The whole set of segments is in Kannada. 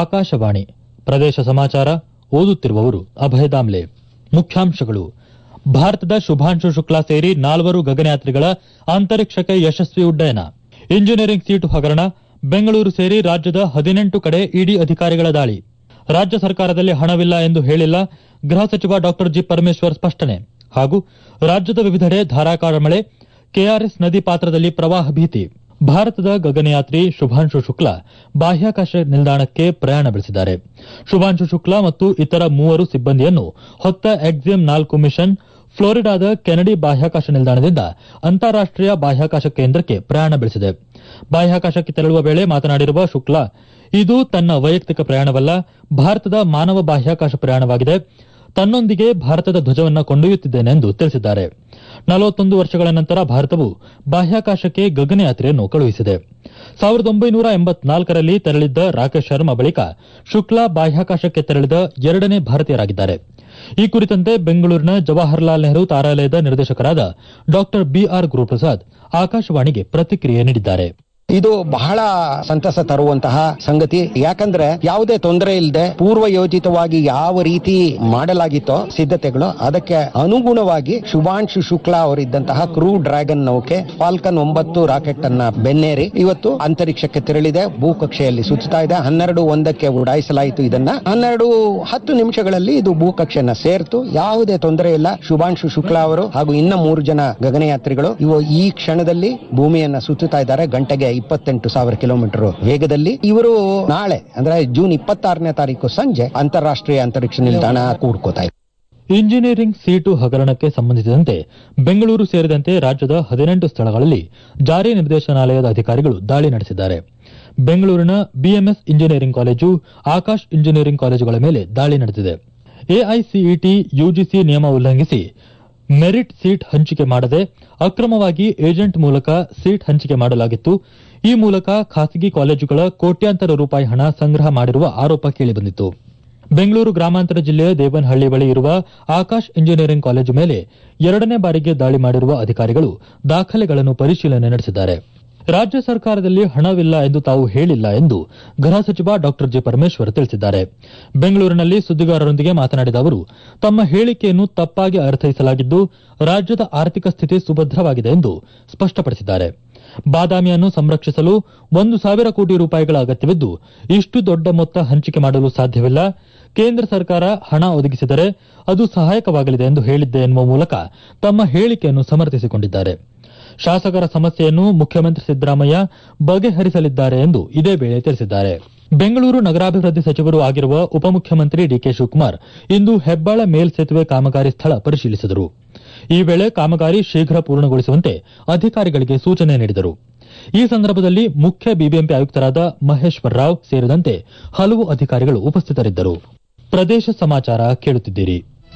ಆಕಾಶವಾಣಿ ಪ್ರದೇಶ ಸಮಾಚಾರ ಓದುತ್ತಿರುವವರು ಅಭಯ ದಾಮ್ಲೆ ಮುಖ್ಯಾಂಶಗಳು ಭಾರತದ ಶುಭಾಂಶು ಶುಕ್ಲಾ ಸೇರಿ ನಾಲ್ವರು ಗಗನಯಾತ್ರಿಗಳ ಅಂತರಿಕ್ಷಕ್ಕೆ ಯಶಸ್ವಿ ಉಡ್ಡಯನ ಇಂಜಿನಿಯರಿಂಗ್ ಸೀಟು ಹಗರಣ ಬೆಂಗಳೂರು ಸೇರಿ ರಾಜ್ಯದ ಹದಿನೆಂಟು ಕಡೆ ಇಡಿ ಅಧಿಕಾರಿಗಳ ದಾಳಿ ರಾಜ್ಯ ಸರ್ಕಾರದಲ್ಲಿ ಹಣವಿಲ್ಲ ಎಂದು ಹೇಳಿಲ್ಲ ಗೃಹ ಸಚಿವ ಡಾ ಜಿ ಪರಮೇಶ್ವರ್ ಸ್ಪಷ್ಟನೆ ಹಾಗೂ ರಾಜ್ಯದ ವಿವಿಧೆಡೆ ಧಾರಾಕಾರ ಮಳೆ ಕೆಆರ್ಎಸ್ ನದಿ ಪಾತ್ರದಲ್ಲಿ ಪ್ರವಾಹ ಭೀತಿ ಭಾರತದ ಗಗನಯಾತ್ರಿ ಶುಭಾಂಶು ಶುಕ್ಲಾ ಬಾಹ್ಯಾಕಾಶ ನಿಲ್ದಾಣಕ್ಕೆ ಪ್ರಯಾಣ ಬೆಳೆಸಿದ್ದಾರೆ ಶುಭಾಂಶು ಶುಕ್ಲಾ ಮತ್ತು ಇತರ ಮೂವರು ಸಿಬ್ಬಂದಿಯನ್ನು ಹೊತ್ತ ಎಕ್ಸಿಯಂ ನಾಲ್ಕು ಮಿಷನ್ ಫ್ಲೋರಿಡಾದ ಕೆನಡಿ ಬಾಹ್ಯಾಕಾಶ ನಿಲ್ದಾಣದಿಂದ ಅಂತಾರಾಷ್ಟೀಯ ಬಾಹ್ಯಾಕಾಶ ಕೇಂದ್ರಕ್ಕೆ ಪ್ರಯಾಣ ಬೆಳೆಸಿದೆ ಬಾಹ್ಯಾಕಾಶಕ್ಕೆ ತೆರಳುವ ವೇಳೆ ಮಾತನಾಡಿರುವ ಶುಕ್ಲಾ ಇದು ತನ್ನ ವೈಯಕ್ತಿಕ ಪ್ರಯಾಣವಲ್ಲ ಭಾರತದ ಮಾನವ ಬಾಹ್ಯಾಕಾಶ ಪ್ರಯಾಣವಾಗಿದೆ ತನ್ನೊಂದಿಗೆ ಭಾರತದ ಧ್ವಜವನ್ನ ಕೊಂಡೊಯ್ಯುತ್ತಿದ್ದೇನೆ ಎಂದು ತಿಳಿಸಿದ್ದಾರೆ ನಲವತ್ತೊಂದು ವರ್ಷಗಳ ನಂತರ ಭಾರತವು ಬಾಹ್ಯಾಕಾಶಕ್ಕೆ ಗಗನಯಾತ್ರೆಯನ್ನು ಕಳುಹಿಸಿದೆ ಸಾವಿರದ ಒಂಬೈನೂರ ಎಂಬತ್ನಾಲ್ಕರಲ್ಲಿ ತೆರಳಿದ್ದ ರಾಕೇಶ್ ಶರ್ಮಾ ಬಳಿಕ ಶುಕ್ಲಾ ಬಾಹ್ಯಾಕಾಶಕ್ಕೆ ತೆರಳಿದ ಎರಡನೇ ಭಾರತೀಯರಾಗಿದ್ದಾರೆ ಈ ಕುರಿತಂತೆ ಬೆಂಗಳೂರಿನ ಜವಾಹರಲಾಲ್ ನೆಹರು ತಾರಾಲಯದ ನಿರ್ದೇಶಕರಾದ ಡಾ ಬಿಆರ್ ಗುರುಪ್ರಸಾದ್ ಆಕಾಶವಾಣಿಗೆ ಪ್ರತಿಕ್ರಿಯೆ ನೀಡಿದ್ದಾರೆ ಇದು ಬಹಳ ಸಂತಸ ತರುವಂತಹ ಸಂಗತಿ ಯಾಕಂದ್ರೆ ಯಾವುದೇ ತೊಂದರೆ ಇಲ್ಲದೆ ಪೂರ್ವ ಯೋಜಿತವಾಗಿ ಯಾವ ರೀತಿ ಮಾಡಲಾಗಿತ್ತೋ ಸಿದ್ಧತೆಗಳು ಅದಕ್ಕೆ ಅನುಗುಣವಾಗಿ ಶುಭಾಂಶು ಶುಕ್ಲಾ ಅವರಿದ್ದಂತಹ ಕ್ರೂ ಡ್ರ್ಯಾಗನ್ ನೌಕೆ ಫಾಲ್ಕನ್ ಒಂಬತ್ತು ರಾಕೆಟ್ ಅನ್ನ ಬೆನ್ನೇರಿ ಇವತ್ತು ಅಂತರಿಕ್ಷಕ್ಕೆ ತೆರಳಿದೆ ಭೂಕಕ್ಷೆಯಲ್ಲಿ ಸುತ್ತಾ ಇದೆ ಹನ್ನೆರಡು ಒಂದಕ್ಕೆ ಉಡಾಯಿಸಲಾಯಿತು ಇದನ್ನ ಹನ್ನೆರಡು ಹತ್ತು ನಿಮಿಷಗಳಲ್ಲಿ ಇದು ಭೂಕಕ್ಷೆಯನ್ನ ಸೇರ್ತು ಯಾವುದೇ ತೊಂದರೆ ಇಲ್ಲ ಶುಭಾಂಶು ಶುಕ್ಲಾ ಅವರು ಹಾಗೂ ಇನ್ನ ಮೂರು ಜನ ಗಗನಯಾತ್ರಿಗಳು ಇವು ಈ ಕ್ಷಣದಲ್ಲಿ ಭೂಮಿಯನ್ನ ಸುತ್ತುತ್ತಾ ಇದ್ದಾರೆ ಗಂಟೆಗೆ ಇಪ್ಪತ್ತೆಂಟು ಸಾವಿರ ಕಿಲೋಮೀಟರ್ ವೇಗದಲ್ಲಿ ಇವರು ನಾಳೆ ಅಂದ್ರೆ ಜೂನ್ ಇಪ್ಪತ್ತಾರನೇ ತಾರೀಕು ಸಂಜೆ ಅಂತಾರಾಷ್ಟ್ರೀಯ ಅಂತರಿಕ್ಷ ನಿಲ್ದಾಣ ಕೂಡ್ಕೋತಾ ಇದೆ ಇಂಜಿನಿಯರಿಂಗ್ ಸೀಟು ಹಗರಣಕ್ಕೆ ಸಂಬಂಧಿಸಿದಂತೆ ಬೆಂಗಳೂರು ಸೇರಿದಂತೆ ರಾಜ್ಯದ ಹದಿನೆಂಟು ಸ್ಥಳಗಳಲ್ಲಿ ಜಾರಿ ನಿರ್ದೇಶನಾಲಯದ ಅಧಿಕಾರಿಗಳು ದಾಳಿ ನಡೆಸಿದ್ದಾರೆ ಬೆಂಗಳೂರಿನ BMS engineering college Akash engineering ಕಾಲೇಜುಗಳ ಮೇಲೆ ದಾಳಿ ನಡೆದಿದೆ ಎಐಸಿಇಟಿ ಯುಜಿಸಿ ನಿಯಮ ಉಲ್ಲಂಘಿಸಿ ಮೆರಿಟ್ ಸೀಟ್ ಹಂಚಿಕೆ ಮಾಡದೆ ಅಕ್ರಮವಾಗಿ ಏಜೆಂಟ್ ಮೂಲಕ ಸೀಟ್ ಹಂಚಿಕೆ ಮಾಡಲಾಗಿತ್ತು ಈ ಮೂಲಕ ಖಾಸಗಿ ಕಾಲೇಜುಗಳ ಕೋಟ್ಯಾಂತರ ರೂಪಾಯಿ ಹಣ ಸಂಗ್ರಹ ಮಾಡಿರುವ ಆರೋಪ ಕೇಳಿಬಂದಿತ್ತು ಬೆಂಗಳೂರು ಗ್ರಾಮಾಂತರ ಜಿಲ್ಲೆಯ ದೇವನಹಳ್ಳಿ ಬಳಿ ಇರುವ ಆಕಾಶ್ ಇಂಜಿನಿಯರಿಂಗ್ ಕಾಲೇಜು ಮೇಲೆ ಎರಡನೇ ಬಾರಿಗೆ ದಾಳಿ ಮಾಡಿರುವ ಅಧಿಕಾರಿಗಳು ದಾಖಲೆಗಳನ್ನು ಪರಿಶೀಲನೆ ನಡೆಸಿದ್ದಾರೆ ರಾಜ್ಯ ಸರ್ಕಾರದಲ್ಲಿ ಹಣವಿಲ್ಲ ಎಂದು ತಾವು ಹೇಳಿಲ್ಲ ಎಂದು ಗೃಹ ಸಚಿವ ಡಾ ಜಿ ಪರಮೇಶ್ವರ್ ತಿಳಿಸಿದ್ದಾರೆ ಬೆಂಗಳೂರಿನಲ್ಲಿ ಸುದ್ದಿಗಾರರೊಂದಿಗೆ ಮಾತನಾಡಿದ ಅವರು ತಮ್ಮ ಹೇಳಿಕೆಯನ್ನು ತಪ್ಪಾಗಿ ಅರ್ಥೈಸಲಾಗಿದ್ದು ರಾಜ್ಯದ ಆರ್ಥಿಕ ಸ್ಥಿತಿ ಸುಭದ್ರವಾಗಿದೆ ಎಂದು ಸ್ಪಷ್ಟಪಡಿಸಿದ್ದಾರೆ ಬಾದಾಮಿಯನ್ನು ಸಂರಕ್ಷಿಸಲು ಒಂದು ಸಾವಿರ ಕೋಟಿ ರೂಪಾಯಿಗಳ ಅಗತ್ಯವಿದ್ದು ಇಷ್ಟು ದೊಡ್ಡ ಮೊತ್ತ ಹಂಚಿಕೆ ಮಾಡಲು ಸಾಧ್ಯವಿಲ್ಲ ಕೇಂದ್ರ ಸರ್ಕಾರ ಹಣ ಒದಗಿಸಿದರೆ ಅದು ಸಹಾಯಕವಾಗಲಿದೆ ಎಂದು ಹೇಳಿದ್ದೆ ಎನ್ನುವ ಮೂಲಕ ತಮ್ಮ ಹೇಳಿಕೆಯನ್ನು ಸಮರ್ಥಿಸಿಕೊಂಡಿದ್ದಾರೆ ಶಾಸಕರ ಸಮಸ್ಯೆಯನ್ನು ಮುಖ್ಯಮಂತ್ರಿ ಸಿದ್ದರಾಮಯ್ಯ ಬಗೆಹರಿಸಲಿದ್ದಾರೆ ಎಂದು ಇದೇ ವೇಳೆ ತಿಳಿಸಿದ್ದಾರೆ ಬೆಂಗಳೂರು ನಗರಾಭಿವೃದ್ಧಿ ಸಚಿವರೂ ಆಗಿರುವ ಉಪಮುಖ್ಯಮಂತ್ರಿ ಡಿಕೆ ಶಿವಕುಮಾರ್ ಇಂದು ಹೆಬ್ಬಾಳ ಮೇಲ್ಸೇತುವೆ ಕಾಮಗಾರಿ ಸ್ಥಳ ಪರಿಶೀಲಿಸಿದರು ಈ ವೇಳೆ ಕಾಮಗಾರಿ ಶೀಘ್ರ ಪೂರ್ಣಗೊಳಿಸುವಂತೆ ಅಧಿಕಾರಿಗಳಿಗೆ ಸೂಚನೆ ನೀಡಿದರು ಈ ಸಂದರ್ಭದಲ್ಲಿ ಮುಖ್ಯ ಬಿಬಿಎಂಪಿ ಆಯುಕ್ತರಾದ ಮಹೇಶ್ವರ ರಾವ್ ಸೇರಿದಂತೆ ಹಲವು ಅಧಿಕಾರಿಗಳು ಉಪಸ್ಥಿತರಿದ್ದರು ಪ್ರದೇಶ ಸಮಾಚಾರ ಕೇಳುತ್ತಿದ್ದೀರಿ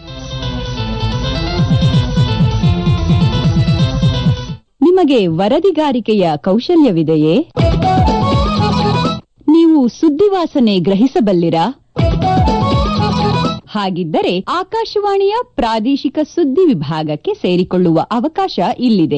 ನಿಮಗೆ ವರದಿಗಾರಿಕೆಯ ಕೌಶಲ್ಯವಿದೆಯೇ ನೀವು ಸುದ್ದಿವಾಸನೆ ಗ್ರಹಿಸಬಲ್ಲಿರಾ ಹಾಗಿದ್ದರೆ ಆಕಾಶವಾಣಿಯ ಪ್ರಾದೇಶಿಕ ಸುದ್ದಿ ವಿಭಾಗಕ್ಕೆ ಸೇರಿಕೊಳ್ಳುವ ಅವಕಾಶ ಇಲ್ಲಿದೆ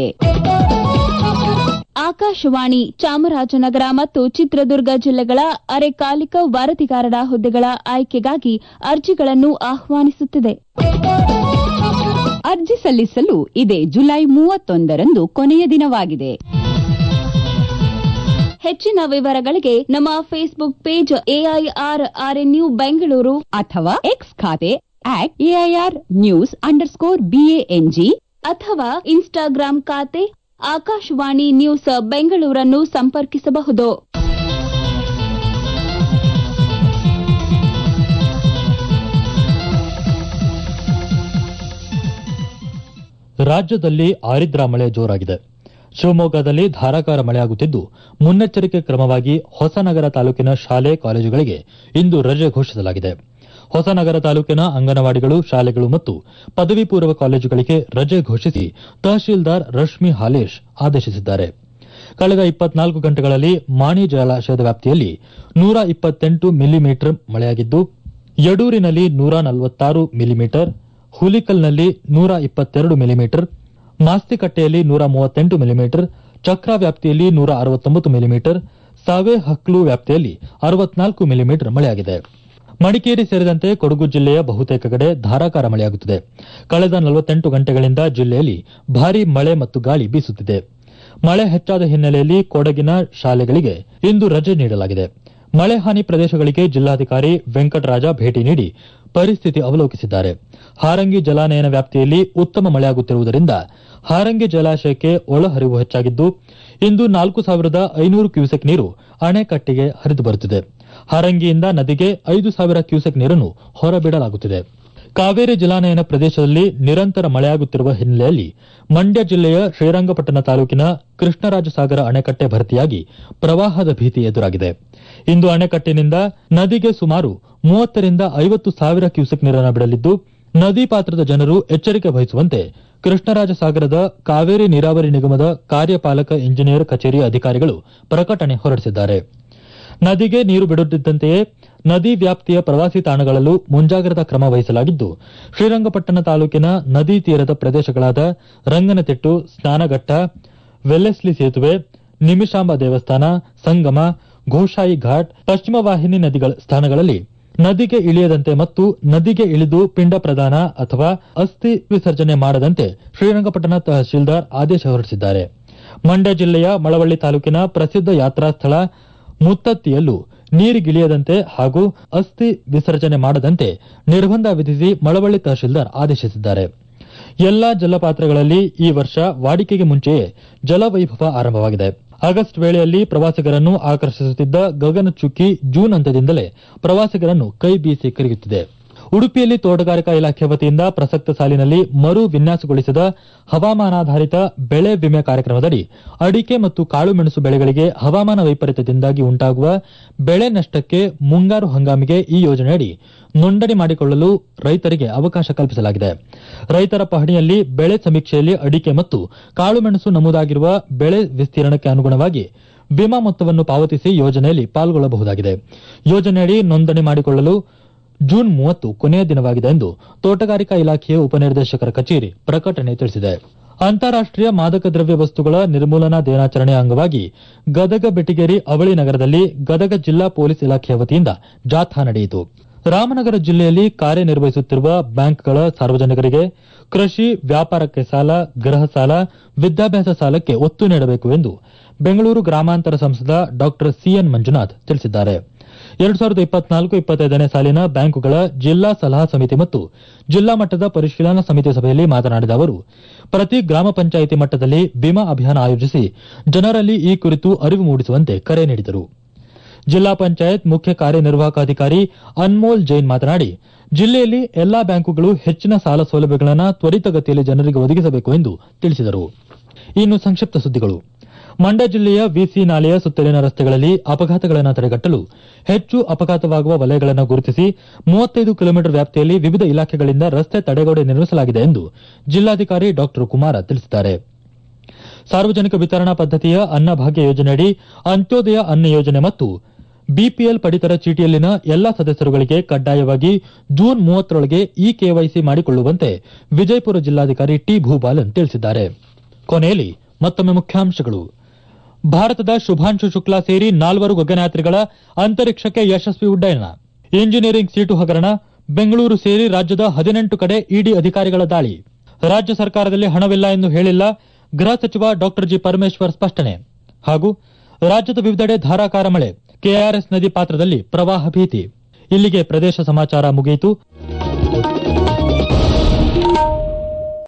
ಆಕಾಶವಾಣಿ ಚಾಮರಾಜನಗರ ಮತ್ತು ಚಿತ್ರದುರ್ಗ ಜಿಲ್ಲೆಗಳ ಅರೆಕಾಲಿಕ ವರದಿಗಾರರ ಹುದ್ದೆಗಳ ಆಯ್ಕೆಗಾಗಿ ಅರ್ಜಿಗಳನ್ನು ಆಹ್ವಾನಿಸುತ್ತಿದೆ ಅರ್ಜಿ ಸಲ್ಲಿಸಲು ಇದೇ ಜುಲೈ ಮೂವತ್ತೊಂದರಂದು ಕೊನೆಯ ದಿನವಾಗಿದೆ ಹೆಚ್ಚಿನ ವಿವರಗಳಿಗೆ ನಮ್ಮ Facebook page AIR RNU Bengaluru ಅಥವಾ ಎಕ್ಸ್ ಖಾತೆ at AIR news underscore BANG ಅಥವಾ ಇನ್ಸ್ಟಾಗ್ರಾಂ ಖಾತೆ ಆಕಾಶವಾಣಿ ನ್ಯೂಸ್ ಬೆಂಗಳೂರನ್ನು ಸಂಪರ್ಕಿಸಬಹುದು ರಾಜ್ಯದಲ್ಲಿ ಆರಿದ್ರಾ ಮಳೆ ಜೋರಾಗಿದೆ ಶಿವಮೊಗ್ಗದಲ್ಲಿ ಧಾರಾಕಾರ ಮಳೆಯಾಗುತ್ತಿದ್ದು ಮುನ್ನೆಚ್ಚರಿಕೆ ಕ್ರಮವಾಗಿ ಹೊಸನಗರ ತಾಲೂಕಿನ ಶಾಲೆ ಕಾಲೇಜುಗಳಿಗೆ ಇಂದು ರಜೆ ಘೋಷಿಸಲಾಗಿದೆ ಹೊಸನಗರ ತಾಲೂಕಿನ ಅಂಗನವಾಡಿಗಳು ಶಾಲೆಗಳು ಮತ್ತು ಪದವಿ ಪೂರ್ವ ಕಾಲೇಜುಗಳಿಗೆ ರಜೆ ಘೋಷಿಸಿ ತಹಶೀಲ್ದಾರ್ ರಶ್ಮಿ ಹಾಲೇಶ್ ಆದೇಶಿಸಿದ್ದಾರೆ ಕಳೆದ ಇಪ್ಪತ್ನಾಲ್ಕು ಗಂಟೆಗಳಲ್ಲಿ ಮಾಣಿ ಜಲಾಶಯದ ವ್ಯಾಪ್ತಿಯಲ್ಲಿ ನೂರ ಇಪ್ಪತ್ತೆಂಟು ಮಿಲಿಮೀಟರ್ ಮಳೆಯಾಗಿದ್ದು ಯಡೂರಿನಲ್ಲಿ ನೂರ ನಲವತ್ತಾರು ಮಿಲಿಮೀಟರ್ ಹುಲಿಕಲ್ನಲ್ಲಿ ನೂರ ಇಪ್ಪತ್ತೆರಡು ಮಿಲಿಮೀಟರ್ ಮಾಸ್ತಿಕಟ್ಟೆಯಲ್ಲಿ ನೂರ ಮೂವತ್ತೆಂಟು ಮಿಲಿಮೀಟರ್ ಚಕ್ರ ವ್ಯಾಪ್ತಿಯಲ್ಲಿ ನೂರ ಅರವತ್ತೊಂಬತ್ತು ಮಿಲಿಮೀಟರ್ ಸಾವೆ ಹಕ್ಲು ವ್ಯಾಪ್ತಿಯಲ್ಲಿ ಅರವತ್ನಾಲ್ಕು ಮಿಲಿಮೀಟರ್ ಮಳೆಯಾಗಿದೆ ಮಡಿಕೇರಿ ಸೇರಿದಂತೆ ಕೊಡಗು ಜಿಲ್ಲೆಯ ಬಹುತೇಕ ಕಡೆ ಧಾರಾಕಾರ ಮಳೆಯಾಗುತ್ತಿದೆ ಕಳೆದ ನಲವತ್ತೆಂಟು ಗಂಟೆಗಳಿಂದ ಜಿಲ್ಲೆಯಲ್ಲಿ ಭಾರೀ ಮಳೆ ಮತ್ತು ಗಾಳಿ ಬೀಸುತ್ತಿದೆ ಮಳೆ ಹೆಚ್ಚಾದ ಹಿನ್ನೆಲೆಯಲ್ಲಿ ಕೊಡಗಿನ ಶಾಲೆಗಳಿಗೆ ಇಂದು ರಜೆ ನೀಡಲಾಗಿದೆ ಮಳೆ ಹಾನಿ ಪ್ರದೇಶಗಳಿಗೆ ಜಿಲ್ಲಾಧಿಕಾರಿ ವೆಂಕಟರಾಜ ಭೇಟಿ ನೀಡಿ ಪರಿಸ್ಥಿತಿ ಅವಲೋಕಿಸಿದ್ದಾರೆ ಹಾರಂಗಿ ಜಲಾನಯನ ವ್ಯಾಪ್ತಿಯಲ್ಲಿ ಉತ್ತಮ ಮಳೆಯಾಗುತ್ತಿರುವುದರಿಂದ ಹಾರಂಗಿ ಜಲಾಶಯಕ್ಕೆ ಒಳಹರಿವು ಹೆಚ್ಚಾಗಿದ್ದು ಇಂದು ನಾಲ್ಕು ಸಾವಿರದ ಐನೂರು ಕ್ಯೂಸೆಕ್ ನೀರು ಅಣೆಕಟ್ಟೆಗೆ ಹರಿದು ಬರುತ್ತಿದೆ ಹಾರಂಗಿಯಿಂದ ನದಿಗೆ ಐದು ಸಾವಿರ ಕ್ಯೂಸೆಕ್ ನೀರನ್ನು ಹೊರಬಿಡಲಾಗುತ್ತಿದೆ ಕಾವೇರಿ ಜಲಾನಯನ ಪ್ರದೇಶದಲ್ಲಿ ನಿರಂತರ ಮಳೆಯಾಗುತ್ತಿರುವ ಹಿನ್ನೆಲೆಯಲ್ಲಿ ಮಂಡ್ಯ ಜಿಲ್ಲೆಯ ಶ್ರೀರಂಗಪಟ್ಟಣ ತಾಲೂಕಿನ ಕೃಷ್ಣರಾಜಸಾಗರ ಅಣೆಕಟ್ಟೆ ಭರ್ತಿಯಾಗಿ ಪ್ರವಾಹದ ಭೀತಿ ಎದುರಾಗಿದೆ ಇಂದು ಅಣೆಕಟ್ಟಿನಿಂದ ನದಿಗೆ ಸುಮಾರು ಮೂವತ್ತರಿಂದ ಐವತ್ತು ಸಾವಿರ ಕ್ಯೂಸೆಕ್ ನೀರನ್ನು ಬಿಡಲಿದ್ದು ನದಿ ಪಾತ್ರದ ಜನರು ಎಚ್ಚರಿಕೆ ವಹಿಸುವಂತೆ ಕೃಷ್ಣರಾಜಸಾಗರದ ಕಾವೇರಿ ನೀರಾವರಿ ನಿಗಮದ ಕಾರ್ಯಪಾಲಕ ಇಂಜಿನಿಯರ್ ಕಚೇರಿ ಅಧಿಕಾರಿಗಳು ಪ್ರಕಟಣೆ ಹೊರಡಿಸಿದ್ದಾರೆ ನದಿಗೆ ನೀರು ಬಿಡುತ್ತಿದ್ದಂತೆಯೇ ನದಿ ವ್ಯಾಪ್ತಿಯ ಪ್ರವಾಸಿ ತಾಣಗಳಲ್ಲೂ ಮುಂಜಾಗ್ರತಾ ಕ್ರಮ ವಹಿಸಲಾಗಿದ್ದು ಶ್ರೀರಂಗಪಟ್ಟಣ ತಾಲೂಕಿನ ನದಿ ತೀರದ ಪ್ರದೇಶಗಳಾದ ರಂಗನತಿಟ್ಟು ಸ್ನಾನಘಟ್ಟ ವೆಲ್ಲೆಸ್ಲಿ ಸೇತುವೆ ನಿಮಿಷಾಂಬ ದೇವಸ್ಥಾನ ಸಂಗಮ ಘೋಷಾಯಿ ಘಾಟ್ ಪಶ್ಚಿಮ ವಾಹಿನಿ ನದಿಗಳ ಸ್ಥಾನಗಳಲ್ಲಿ ನದಿಗೆ ಇಳಿಯದಂತೆ ಮತ್ತು ನದಿಗೆ ಇಳಿದು ಪಿಂಡ ಪ್ರದಾನ ಅಥವಾ ಅಸ್ಥಿ ವಿಸರ್ಜನೆ ಮಾಡದಂತೆ ಶ್ರೀರಂಗಪಟ್ಟಣ ತಹಶೀಲ್ದಾರ್ ಆದೇಶ ಹೊರಡಿಸಿದ್ದಾರೆ ಮಂಡ್ಯ ಜಿಲ್ಲೆಯ ಮಳವಳ್ಳಿ ತಾಲೂಕಿನ ಪ್ರಸಿದ್ಧ ಯಾತ್ರಾ ಸ್ಥಳ ಮುತ್ತತ್ತಿಯಲ್ಲೂ ನೀರಿಗಿಳಿಯದಂತೆ ಹಾಗೂ ಅಸ್ಥಿ ವಿಸರ್ಜನೆ ಮಾಡದಂತೆ ನಿರ್ಬಂಧ ವಿಧಿಸಿ ಮಳವಳ್ಳಿ ತಹಶೀಲ್ದಾರ್ ಆದೇಶಿಸಿದ್ದಾರೆ ಎಲ್ಲಾ ಜಲಪಾತ್ರಗಳಲ್ಲಿ ಈ ವರ್ಷ ವಾಡಿಕೆಗೆ ಮುಂಚೆಯೇ ಜಲವೈಭವ ಆರಂಭವಾಗಿದೆ ಆಗಸ್ಟ್ ವೇಳೆಯಲ್ಲಿ ಪ್ರವಾಸಿಗರನ್ನು ಆಕರ್ಷಿಸುತ್ತಿದ್ದ ಗಗನಚುಕ್ಕಿ ಜೂನ್ ಅಂತ್ಯದಿಂದಲೇ ಪ್ರವಾಸಿಗರನ್ನು ಕೈ ಬೀಸಿ ಕರೆಯುತ್ತಿದೆ ಉಡುಪಿಯಲ್ಲಿ ತೋಟಗಾರಿಕಾ ಇಲಾಖೆ ವತಿಯಿಂದ ಪ್ರಸಕ್ತ ಸಾಲಿನಲ್ಲಿ ಮರು ವಿನ್ಯಾಸಗೊಳಿಸಿದ ಹವಾಮಾನಾಧಾರಿತ ಬೆಳೆ ವಿಮೆ ಕಾರ್ಯಕ್ರಮದಡಿ ಅಡಿಕೆ ಮತ್ತು ಕಾಳುಮೆಣಸು ಬೆಳೆಗಳಿಗೆ ಹವಾಮಾನ ವೈಪರೀತ್ಯದಿಂದಾಗಿ ಉಂಟಾಗುವ ಬೆಳೆ ನಷ್ಟಕ್ಕೆ ಮುಂಗಾರು ಹಂಗಾಮಿಗೆ ಈ ಯೋಜನೆಯಡಿ ನೋಂದಣಿ ಮಾಡಿಕೊಳ್ಳಲು ರೈತರಿಗೆ ಅವಕಾಶ ಕಲ್ಪಿಸಲಾಗಿದೆ ರೈತರ ಪಹಣಿಯಲ್ಲಿ ಬೆಳೆ ಸಮೀಕ್ಷೆಯಲ್ಲಿ ಅಡಿಕೆ ಮತ್ತು ಕಾಳುಮೆಣಸು ನಮೂದಾಗಿರುವ ಬೆಳೆ ವಿಸ್ತೀರ್ಣಕ್ಕೆ ಅನುಗುಣವಾಗಿ ವಿಮಾ ಮೊತ್ತವನ್ನು ಪಾವತಿಸಿ ಯೋಜನೆಯಲ್ಲಿ ಪಾಲ್ಗೊಳ್ಳಬಹುದಾಗಿದೆ ಯೋಜನೆಯಡಿ ನೋಂದಣಿ ಮಾಡಿಕೊಳ್ಳಲು ಜೂನ್ ಮೂವತ್ತು ಕೊನೆಯ ದಿನವಾಗಿದೆ ಎಂದು ತೋಟಗಾರಿಕಾ ಇಲಾಖೆಯ ಉಪನಿರ್ದೇಶಕರ ಕಚೇರಿ ಪ್ರಕಟಣೆ ತಿಳಿಸಿದೆ ಅಂತಾರಾಷ್ಟೀಯ ಮಾದಕ ದ್ರವ್ಯ ವಸ್ತುಗಳ ನಿರ್ಮೂಲನಾ ದಿನಾಚರಣೆ ಅಂಗವಾಗಿ ಗದಗ ಬೆಟಗೇರಿ ಅವಳಿ ನಗರದಲ್ಲಿ ಗದಗ ಜಿಲ್ಲಾ ಪೊಲೀಸ್ ಇಲಾಖೆಯ ವತಿಯಿಂದ ಜಾಥಾ ನಡೆಯಿತು ರಾಮನಗರ ಜಿಲ್ಲೆಯಲ್ಲಿ ಕಾರ್ಯನಿರ್ವಹಿಸುತ್ತಿರುವ ಬ್ಯಾಂಕ್ಗಳ ಸಾರ್ವಜನಿಕರಿಗೆ ಕೃಷಿ ವ್ಯಾಪಾರಕ್ಕೆ ಸಾಲ ಗೃಹ ಸಾಲ ವಿದ್ಯಾಭ್ಯಾಸ ಸಾಲಕ್ಕೆ ಒತ್ತು ನೀಡಬೇಕು ಎಂದು ಬೆಂಗಳೂರು ಗ್ರಾಮಾಂತರ ಸಂಸದ ಡಾ ಸಿಎನ್ ಮಂಜುನಾಥ್ ತಿಳಿಸಿದ್ದಾರೆ ಎರಡು ಸಾವಿರದ ಇಪ್ಪತ್ನಾಲ್ಕು ಇಪ್ಪತ್ತೈದನೇ ಸಾಲಿನ ಬ್ಯಾಂಕುಗಳ ಜಿಲ್ಲಾ ಸಲಹಾ ಸಮಿತಿ ಮತ್ತು ಜಿಲ್ಲಾ ಮಟ್ಟದ ಪರಿಶೀಲನಾ ಸಮಿತಿ ಸಭೆಯಲ್ಲಿ ಮಾತನಾಡಿದ ಅವರು ಪ್ರತಿ ಗ್ರಾಮ ಪಂಚಾಯಿತಿ ಮಟ್ಟದಲ್ಲಿ ವಿಮಾ ಅಭಿಯಾನ ಆಯೋಜಿಸಿ ಜನರಲ್ಲಿ ಈ ಕುರಿತು ಅರಿವು ಮೂಡಿಸುವಂತೆ ಕರೆ ನೀಡಿದರು ಜಿಲ್ಲಾ ಪಂಚಾಯತ್ ಮುಖ್ಯ ಕಾರ್ಯನಿರ್ವಾಹಕ ಅಧಿಕಾರಿ ಅನ್ಮೋಲ್ ಜೈನ್ ಮಾತನಾಡಿ ಜಿಲ್ಲೆಯಲ್ಲಿ ಎಲ್ಲಾ ಬ್ಯಾಂಕುಗಳು ಹೆಚ್ಚಿನ ಸಾಲ ಸೌಲಭ್ಯಗಳನ್ನು ತ್ವರಿತಗತಿಯಲ್ಲಿ ಜನರಿಗೆ ಒದಗಿಸಬೇಕು ಎಂದು ತಿಳಿಸಿದರು ಇನ್ನು ಸಂಕ್ಷಿಪ್ತ ಸುದ್ದಿಗಳು ಮಂಡ್ಯ ಜಿಲ್ಲೆಯ ವಿಸಿ ನಾಲೆಯ ಸುತ್ತಲಿನ ರಸ್ತೆಗಳಲ್ಲಿ ಅಪಘಾತಗಳನ್ನು ತಡೆಗಟ್ಟಲು ಹೆಚ್ಚು ಅಪಘಾತವಾಗುವ ವಲಯಗಳನ್ನು ಗುರುತಿಸಿ ಮೂವತ್ತೈದು ಕಿಲೋಮೀಟರ್ ವ್ಯಾಪ್ತಿಯಲ್ಲಿ ವಿವಿಧ ಇಲಾಖೆಗಳಿಂದ ರಸ್ತೆ ತಡೆಗೋಡೆ ನಿರ್ಮಿಸಲಾಗಿದೆ ಎಂದು ಜಿಲ್ಲಾಧಿಕಾರಿ ಡಾ ಕುಮಾರ ತಿಳಿಸಿದ್ದಾರೆ ಸಾರ್ವಜನಿಕ ವಿತರಣಾ ಪದ್ದತಿಯ ಅನ್ನಭಾಗ್ಯ ಯೋಜನೆಯಡಿ ಅಂತ್ಯೋದಯ ಅನ್ನ ಯೋಜನೆ ಮತ್ತು ಬಿಪಿಎಲ್ ಪಡಿತರ ಚೀಟಿಯಲ್ಲಿನ ಎಲ್ಲಾ ಸದಸ್ಯರುಗಳಿಗೆ ಕಡ್ಡಾಯವಾಗಿ ಜೂನ್ ಮೂವತ್ತರೊಳಗೆ ಇ ಕೆವೈಸಿ ಮಾಡಿಕೊಳ್ಳುವಂತೆ ವಿಜಯಪುರ ಜಿಲ್ಲಾಧಿಕಾರಿ ಟಿ ಭೂಬಾಲನ್ ತಿಳಿಸಿದ್ದಾರೆ ಕೊನೆಯಲ್ಲಿ ಮತ್ತೊಮ್ಮೆ ಮುಖ್ಯಾಂಶಗಳು ಭಾರತದ ಶುಭಾಂಶು ಶುಕ್ಲಾ ಸೇರಿ ನಾಲ್ವರು ಗಗನಯಾತ್ರಿಗಳ ಅಂತರಿಕ್ಷಕ್ಕೆ ಯಶಸ್ವಿ ಉಡ್ಡಯನ ಇಂಜಿನಿಯರಿಂಗ್ ಸೀಟು ಹಗರಣ ಬೆಂಗಳೂರು ಸೇರಿ ರಾಜ್ಯದ ಹದಿನೆಂಟು ಕಡೆ ಇಡಿ ಅಧಿಕಾರಿಗಳ ದಾಳಿ ರಾಜ್ಯ ಸರ್ಕಾರದಲ್ಲಿ ಹಣವಿಲ್ಲ ಎಂದು ಹೇಳಿಲ್ಲ ಗೃಹ ಸಚಿವ ಡಾ ಜಿ ಪರಮೇಶ್ವರ್ ಸ್ಪಷ್ಟನೆ ಹಾಗೂ ರಾಜ್ಯದ ವಿವಿಧೆಡೆ ಧಾರಾಕಾರ ಮಳೆ ಕೆಆರ್ಎಸ್ ನದಿ ಪಾತ್ರದಲ್ಲಿ ಪ್ರವಾಹ ಭೀತಿ ಇಲ್ಲಿಗೆ ಪ್ರದೇಶ ಸಮಾಚಾರ ಮುಗಿಯಿತು